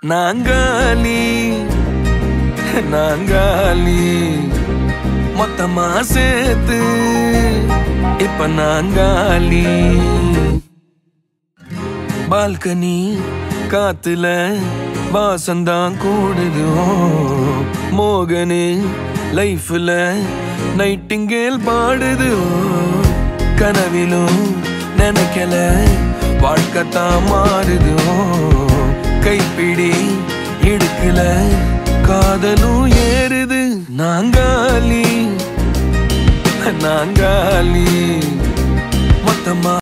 நாங்காலி நாங்காலி மொத்தமா சேர்த்து இப்ப நாங்காலி பால்கனி காத்துல வாசந்தான் கூடுதோ மோகனு லைஃப்ல நைட்டிங்கேல் பாடுதோ கனவிலும் நினைக்கல வாழ்க்கை தான் மாறுதோ கைப்பிடி இடுக்கல